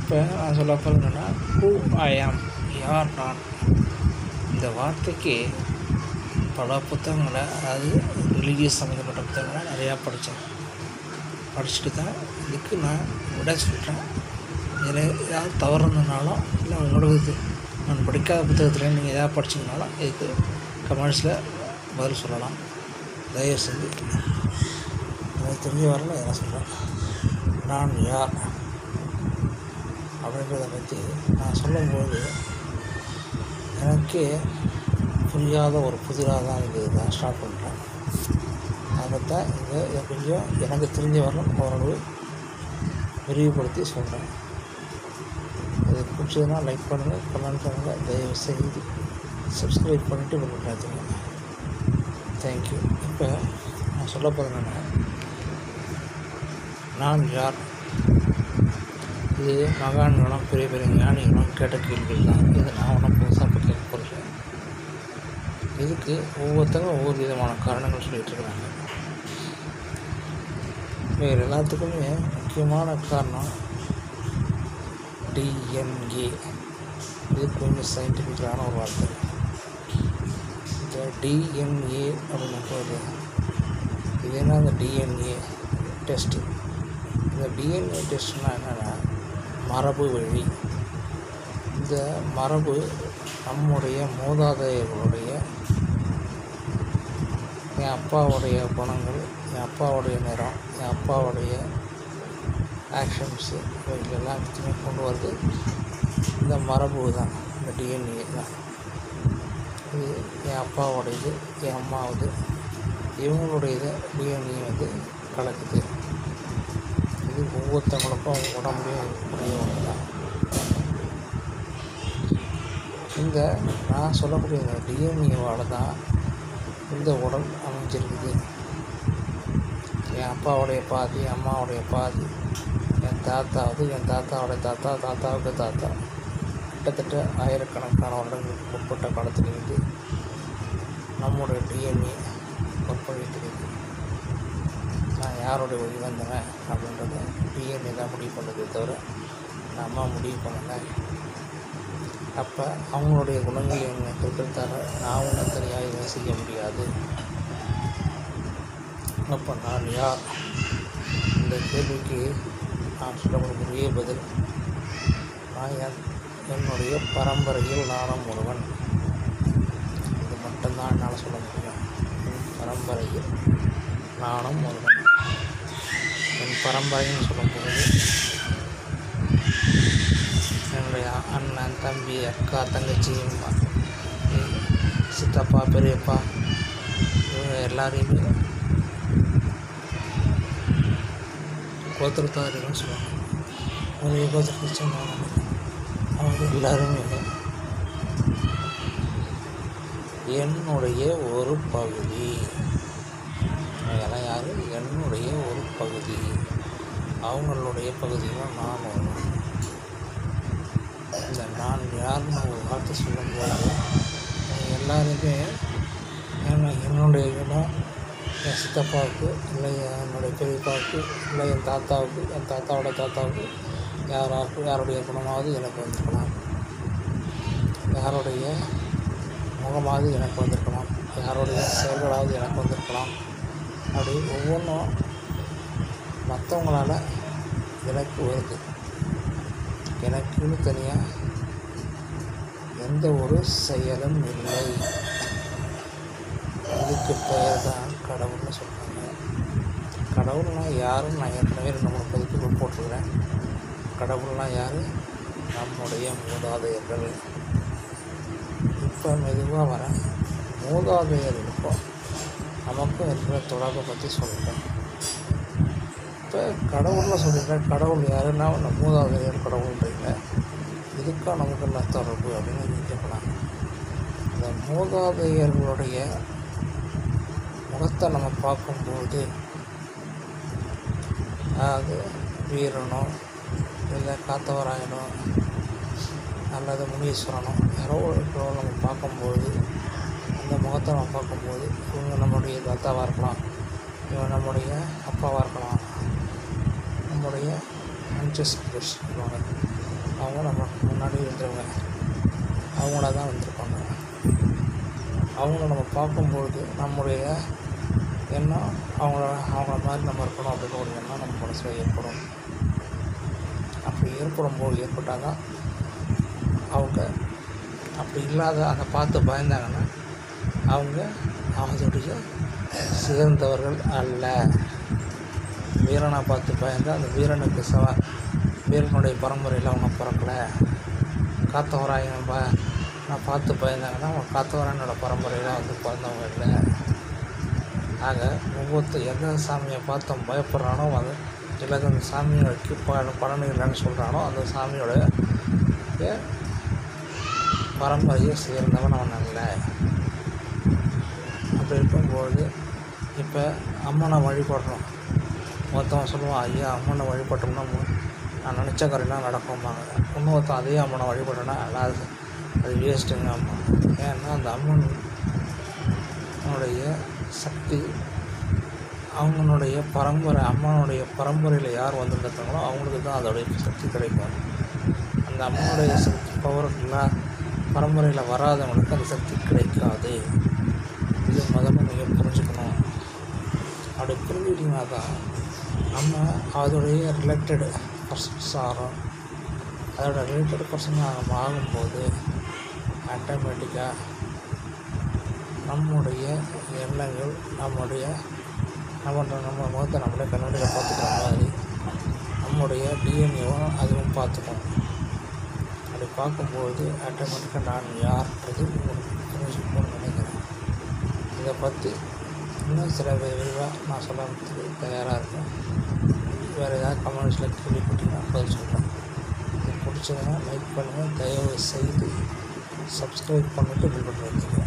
இப்போ நான் சொல்ல போகிறேன்னா ஹூ ஐ ஆம் யார் நான் இந்த வார்த்தைக்கு பல புத்தகங்களை அதாவது ரிலீஜியஸ் சம்மந்தப்பட்ட புத்தகங்களை நிறையா படித்தேன் படிச்சுட்டு தான் இதுக்கு நான் விட சொல்கிறேன் இதில் ஏதாவது தவறு இருந்ததுனாலும் இல்லை உங்களுக்கு நான் படிக்காத புத்தகத்தில் நீங்கள் எதாவது படிச்சிங்கனாலும் இதுக்கு கமெண்ட்ஸில் பதில் சொல்லலாம் தயவு செஞ்சு எனக்கு தெரிஞ்ச வரல என்ன சொல்கிறேன் நான் யார் அப்படின்றத பற்றி நான் சொல்லும்போது எனக்கே புரியாத ஒரு புதிராக தான் இது நான் ஸ்டார்ட் பண்ணுறேன் அதைத்தான் இங்கே இதை கொஞ்சம் எனக்கு தெரிஞ்ச வரலும் ஓரளவு விரிவுபடுத்தி சொல்கிறேன் இது பிடிச்சதுன்னா லைக் பண்ணுங்கள் கமெண்ட் பண்ணுங்கள் தயவு செய்து சப்ஸ்கிரைப் பண்ணிவிட்டு பண்ணிட்டாச்சுங்க தேங்க்யூ இப்போ நான் சொல்ல போகிறேன் என்னென்னா நான் யார் இது மகான்களும் பெரிய பெரிய ஞானிகளும் கேட்ட கேள்விகள் தான் இது நான் ஒன்றும் புதுசாக இப்போ கேட்க போகிறேன் இதுக்கு ஒவ்வொருத்தரும் ஒவ்வொரு விதமான காரணங்கள் சொல்லிகிட்டு இருக்கிறாங்க வேறு எல்லாத்துக்குமே முக்கியமான காரணம் டிஎன்ஏ இது கொஞ்சம் சயின்டிஃபிக்கலான ஒரு வார்த்தை இந்த டிஎன்ஏ அப்படின்னு போது இது என்ன அந்த டிஎன்ஏ டெஸ்ட்டு இந்த டிஎன்ஏ டெஸ்ட்னால் என்னென்னா மரபு வழி இந்த மரபு நம்முடைய மூதாதையர்களுடைய என் அப்பாவுடைய குணங்கள் என் அப்பாவுடைய நிறம் என் அப்பாவுடைய ஆக்ஷன்ஸு இவைகள் எல்லாத்தையுமே கொண்டு வருது இந்த மரபு தான் இந்த டிஎன்ஏ தான் இது என் அப்பாவோடையது என் அம்மாவது இவங்களுடையது டிஎன்ஏ வந்து கலக்குது இது ஒவ்வொருத்தவங்களுக்கும் உடம்புலையும் கூடிய ஒன்று தான் இந்த நான் சொல்லக்கூடிய இந்த டிஎன்ஏவால் தான் இந்த உடல் அமைஞ்சிருக்குது என் அப்பாவுடைய பாதி அம்மாவுடைய பாதி என் தாத்தாவது என் தாத்தாவுடைய தாத்தா தாத்தாவுக்கு தாத்தா கிட்டத்தட்ட ஆயிரக்கணக்கான வருடங்களுக்கு முற்பட்ட காலத்திலிருந்து நம்முடைய டிஎன்ஏ ஒர்க் பண்ணிட்டு இருக்குது நான் யாருடைய வழி வந்தவன் அப்படின்றத டிஎன்ஏ தான் முடிவு பண்ணுறதே தவிர நம்ம முடிவு பண்ணலை அப்போ அவங்களுடைய குணங்கள் எனக்கு இருக்கிறதால நான் ஒன்றும் தனியாக இதை செய்ய முடியாது அப்போ நான் யார் இந்த கேள்விக்கு நான் சொல்லக்கூடிய பதில் நான் என் என்னுடைய பரம்பரையில் நானும் ஒருவன் இது மட்டும்தான் என்னால் சொல்ல முடியும் என் பரம்பரையில் நானும் ஒருவன் என் பரம்பரைன்னு சொல்லும்போது என்னுடைய அண்ணன் தம்பி அக்கா தங்கச்சி அம்மா, சித்தப்பா பெரியப்பா இவங்க எல்லாரையுமே கோத்திரத்தாரிகள்னு சொல்லுவாங்க ஒரே கோத்திரத்தை சேர்ந்தவங்க அவங்க எல்லாருமே என்னுடைய ஒரு பகுதி அதெல்லாம் யார் என்னுடைய ஒரு பகுதி அவங்களுடைய பகுதியில் நான் வரும் இந்த நான் யாருன்னு ஒரு வார்த்தை சொல்லும்போது அவங்க எல்லாருமே என்ன என்னுடைய இடம் என் சித்தப்பாவுக்கு இல்லை என்னுடைய பெரியப்பாவுக்கு இல்லை என் தாத்தாவுக்கு என் தாத்தாவோட தாத்தாவுக்கு யாராருக்கு யாருடைய குணமாவது எனக்கு வந்திருக்கலாம் யாருடைய முகமாவது எனக்கு வந்திருக்கலாம் யாருடைய செயல்களாவது எனக்கு வந்திருக்கலாம் அப்படி ஒவ்வொன்றும் மற்றவங்களால எனக்கு வருது எனக்குன்னு தனியாக எந்த ஒரு செயலும் இல்லை இதுக்கு பெயர் தான் கடவுள்னு சொல்கிறாங்க கடவுள்னா யாரும் நான் ஏற்கனவே ரெண்டு மூணு பதிப்புகள் போட்டிருக்கிறேன் கடவுள்னா யார் நம்முடைய மூதாதையர்கள் இப்போ மெதுவாக வரேன் மூதாதையர்களுக்கும் நமக்கும் இருக்கிற தொடர்பை பற்றி சொல்கிறேன் இப்போ கடவுளில் சொல்லிட்டேன் கடவுள் யாருன்னா நம்ம மூதாதையர் கடவுள்ன்றீங்க இதுக்கும் நமக்கு என்ன தொடர்பு அப்படின்னு நீங்கள் கேட்கலாம் இந்த மூதாதையர்களுடைய முகத்தை நம்ம பார்க்கும்போது அதாவது வீரனோ இல்லை காத்தவராயனோ அல்லது முனீஸ்வரனோ யாரோ இருக்கிறவங்க நம்ம பார்க்கும்போது அந்த முகத்தை நம்ம பார்க்கும்போது இவங்க நம்முடைய தாத்தாவாக இருக்கலாம் இவன் நம்முடைய அப்பாவாக இருக்கலாம் நம்முடைய அன்சஸ்டர்ஸ் சொல்லுவாங்க அவங்க நம்ம முன்னாடி இருந்தவங்க அவங்களா தான் வந்திருப்பாங்க அவங்கள நம்ம பார்க்கும்பொழுது நம்முடைய எண்ணம் அவங்கள அவங்கள மாதிரி நம்ம இருக்கணும் அப்படின்னு ஒரு எண்ணம் நம்ம மனசில் ஏற்படும் அப்படி ஏற்படும் போது ஏற்பட்டால் தான் அவங்க அப்படி இல்லாத அதை பார்த்து பயந்தாங்கன்னா அவங்க அவங்களுடைய சேர்ந்தவர்கள் அல்ல வீரனை பார்த்து பயந்து அந்த வீரனுக்கு சவ வீரனுடைய பரம்பரையில் அவங்க பிறக்கல காத்தவராய ப நான் பார்த்து பயந்தாங்கன்னா அவங்க காத்தவராயனோட பரம்பரையில் வந்து பிறந்தவங்க இல்லை ஆக ஒவ்வொருத்தர் எந்த சாமியை பார்த்து அவன் பயப்படுறானோ அது இல்லை அந்த சாமியோட ப பலன் இல்லைன்னு சொல்கிறானோ அந்த சாமியோட ஏ- பரம்பரையை சேர்ந்தவன் அவன் அல்ல அப்படி இருக்கும்போது இப்போ அம்மனை வழிபடுறோம் ஒருத்தவன் சொல்லுவான் ஐயா அம்மனை வழிபட்டோம்னா மு- நான் நினச்ச காரியெல்லாம் நடக்கும்பாங்க இன்னொருத்தன் அதே அம்மனை வழிபட்டோன்னா அது அது வேஸ்ட்டுங்க அம்மா ஏன்னா அந்த அம்மன் உடைய சக்தி அவங்களுடைய பரம்பரை அம்மனுடைய பரம்பரையில் யார் வந்துருக்காங்களோ அவங்களுக்கு தான் அதோடைய சக்தி கிடைக்கும் அந்த அம்மனுடைய சக்தி பவர்லாம் பரம்பரையில் வராதவங்களுக்கு அந்த சக்தி கிடைக்காது இது முதல்ல நீங்கள் புரிஞ்சுக்கணும் அப்படி புரிஞ்சுக்கிட்டீங்கன்னா தான் நம்ம அதோடைய ரிலேட்டட் பர்சன்ஸ் ஆகிறோம் அதோட ரிலேட்டட் பர்சனாக நம்ம ஆகும்போது ஆட்டோமேட்டிக்காக நம்முடைய எண்ணங்கள் நம்முடைய நம்ம நம்ம முகத்தை நம்மளே கண்ணாடியில் பார்த்துக்கிற மாதிரி நம்முடைய டிஎன்ஏவும் அதுவும் பார்த்துக்கும் அப்படி பார்க்கும்போது ஆட்டோமேட்டிக்காக நான் யார்ன்றது உங்களுக்கு புரிஞ்சுக்கணும்னு நினைக்கிறேன் இதை பற்றி இன்னும் சில விரிவாக நான் சொல்கிறதுக்கு தயாராக இருக்கேன் வேறு ஏதாவது கமெண்ட்ஸில் கேள்விப்பட்டீங்கன்னா பதில் சொல்கிறேன் இது பிடிச்சதுன்னா லைக் பண்ணுங்கள் தயவு செய்து சப்ஸ்கிரைப் பண்ணிவிட்டு பில் பண்ணி வைக்கிறேன்